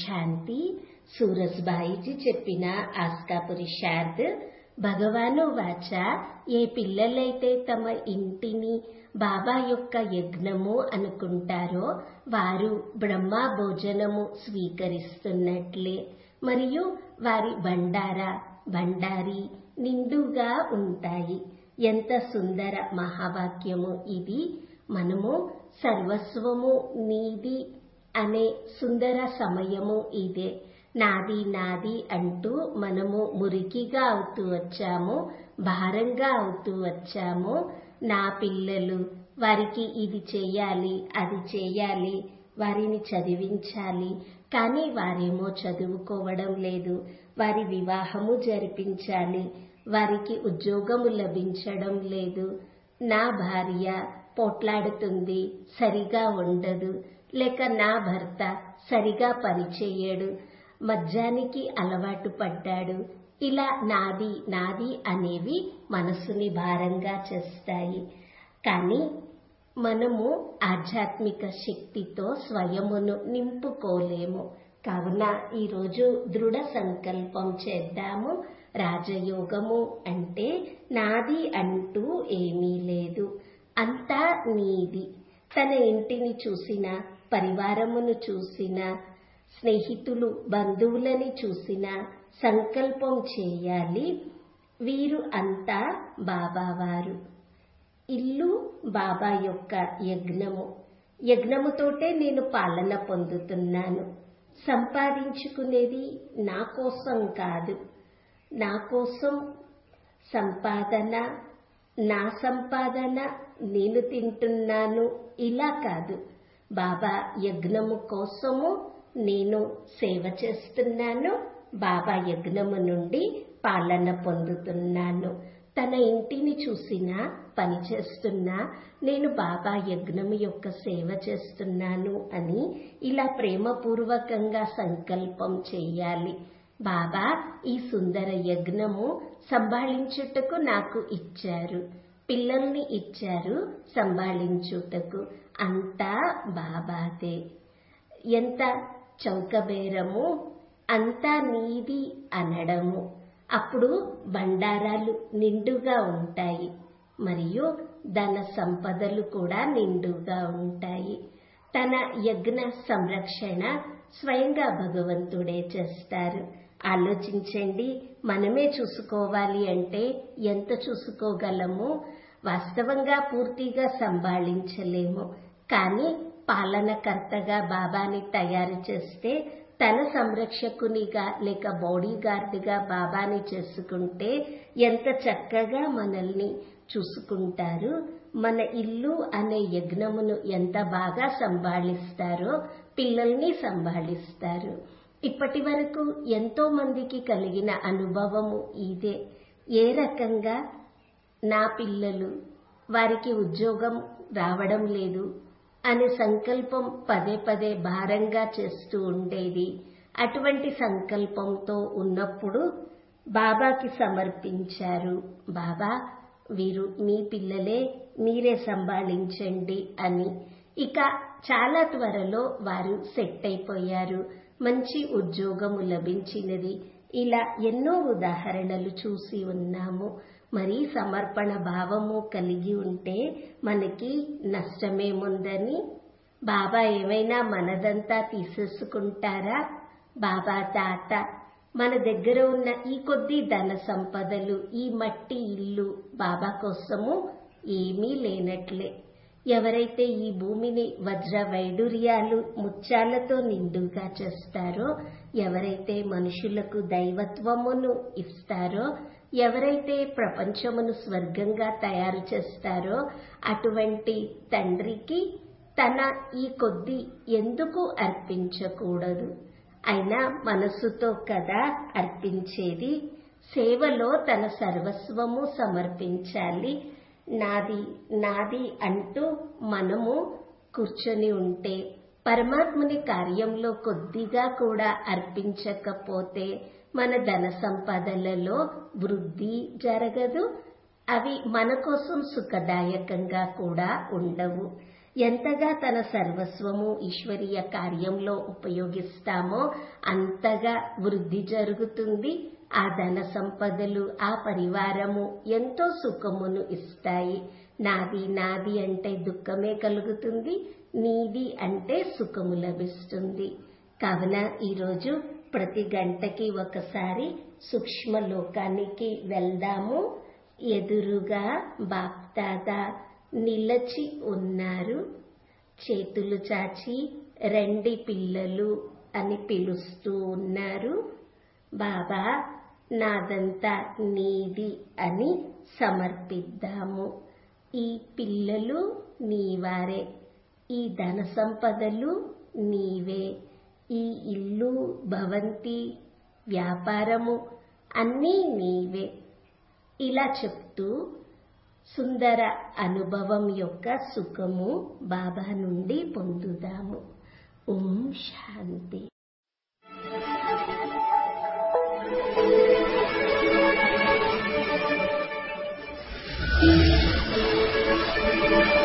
శాంతి సూరజ్బాయిజీ చెప్పిన ఆస్కాపురి శారద్ భగవాను వాచ ఏ పిల్లలైతే తమ ఇంటిని బాబా యొక్క యజ్ఞము అనుకుంటారో వారు బ్రహ్మ భోజనము స్వీకరిస్తున్నట్లే మరియు వారి బండారా బండారి నిండుగా ఉంటాయి ఎంత సుందర మహావాక్యము ఇది మనము సర్వస్వము నీది అనే సుందర సమయము ఇదే నాది నాది అంటూ మనము మురికిగా అవుతూ వచ్చాము భారంగా అవుతూ వచ్చాము నా పిల్లలు వారికి ఇది చేయాలి అది చేయాలి వారిని చదివించాలి కానీ వారేమో చదువుకోవడం లేదు వారి వివాహము జరిపించాలి వారికి ఉద్యోగము లభించడం లేదు నా భార్య పోట్లాడుతుంది సరిగా ఉండదు లేక నా భర్త సరిగా పనిచేయడు మద్యానికి అలవాటు పడ్డాడు ఇలా నాది నాది అనేవి మనసుని భారంగా చేస్తాయి కానీ మనము ఆధ్యాత్మిక శక్తితో స్వయమును నింపుకోలేము కావున ఈరోజు దృఢ సంకల్పం చేద్దాము రాజయోగము అంటే నాది అంటూ ఏమీ లేదు అంతా నీది తన ఇంటిని చూసిన పరివారమును చూసిన స్నేహితులు బంధువులని చూసిన సంకల్పం చేయాలి వీరు అంతా బాబావారు ఇల్లు బాబా యొక్క యజ్ఞము యజ్ఞముతోటే నేను పాలన పొందుతున్నాను సంపాదించుకునేది నా కోసం కాదు నా కోసం సంపాదన నా సంపాదన నేను తింటున్నాను ఇలా కాదు బాబా యజ్ఞము కోసము నేను సేవ చేస్తున్నాను బాబా యజ్ఞము నుండి పాలన పొందుతున్నాను తన ఇంటిని చూసినా పని చేస్తున్నా నేను బాబా యజ్ఞము యొక్క సేవ చేస్తున్నాను అని ఇలా ప్రేమపూర్వకంగా సంకల్పం చేయాలి బాబా ఈ సుందర యజ్ఞము సంభాళించుటకు నాకు ఇచ్చారు పిల్లల్ని ఇచ్చారు సంభాళించుటకు అంతా బాబాదే ఎంత చౌకబేరము అంతా నీది అనడము అప్పుడు బండారాలు నిండుగా ఉంటాయి మరియు ధన సంపదలు కూడా నిండుగా ఉంటాయి తన యజ్ఞ సంరక్షణ స్వయంగా భగవంతుడే చేస్తారు ఆలోచించండి మనమే చూసుకోవాలి అంటే ఎంత చూసుకోగలము వాస్తవంగా పూర్తిగా సంభాళించలేము కానీ పాలనకర్తగా బాబాని తయారు చేస్తే తన సంరక్షకునిగా లేక బాడీ గార్డ్గా బాబాని చేసుకుంటే ఎంత చక్కగా మనల్ని చూసుకుంటారు మన ఇల్లు అనే యజ్ఞమును ఎంత బాగా సంభాళిస్తారో పిల్లల్ని సంభాళిస్తారు ఇప్పటి వరకు ఎంతో మందికి కలిగిన అనుభవము ఇదే ఏ రకంగా నా పిల్లలు వారికి ఉద్యోగం రావడం లేదు అనే సంకల్పం పదే పదే భారంగా చేస్తూ ఉండేది అటువంటి సంకల్పంతో ఉన్నప్పుడు బాబాకి సమర్పించారు బాబా వీరు మీ పిల్లలే మీరే సంభాళించండి అని ఇక చాలా త్వరలో వారు సెట్ అయిపోయారు మంచి ఉద్యోగము లభించినది ఇలా ఎన్నో ఉదాహరణలు చూసి ఉన్నాము మరి సమర్పణ భావము కలిగి ఉంటే మనకి నష్టమేముందని బాబా ఏమైనా మనదంతా తీసేసుకుంటారా బాబా తాత మన దగ్గర ఉన్న ఈ కొద్ది ధన సంపదలు ఈ మట్టి ఇల్లు బాబా కోసము ఏమీ లేనట్లే ఎవరైతే ఈ భూమిని వజ్ర వైడూర్యాలు ముత్యాలతో నిండుగా చేస్తారో ఎవరైతే మనుషులకు దైవత్వమును ఇస్తారో ఎవరైతే ప్రపంచమును స్వర్గంగా తయారు చేస్తారో అటువంటి తండ్రికి తన ఈ కొద్ది ఎందుకు అర్పించకూడదు అయినా మనస్సుతో కదా అర్పించేది సేవలో తన సర్వస్వము సమర్పించాలి నాది నాది అంటూ మనము కూర్చొని ఉంటే పరమాత్ముని కార్యంలో కొద్దిగా కూడా అర్పించకపోతే మన ధన సంపదలలో వృద్ధి జరగదు అవి మన కోసం సుఖదాయకంగా కూడా ఉండవు ఎంతగా తన సర్వస్వము ఈశ్వరీయ కార్యంలో ఉపయోగిస్తామో అంతగా వృద్ధి జరుగుతుంది ఆ ధన సంపదలు ఆ పరివారము ఎంతో సుఖమును ఇస్తాయి నాది నాది అంటే దుఃఖమే కలుగుతుంది నీది అంటే సుఖము లభిస్తుంది కావున ఈరోజు ప్రతి గంటకి ఒకసారి సూక్ష్మ లోకానికి వెళ్దాము ఎదురుగా బాప్దాదా నిలచి ఉన్నారు చేతులు చాచి రెండి పిల్లలు అని పిలుస్తూ ఉన్నారు బాబా నాదంతా నీది అని సమర్పిద్దాము ఈ పిల్లలు నీవారే ఈ ధన సంపదలు నీవే ఈ ఇల్లు భవంతి వ్యాపారము అన్నీ నీవే ఇలా చెప్తూ సుందర అనుభవం యొక్క సుఖము బాబా నుండి పొందుదాము ఓం శాంతి Thank you.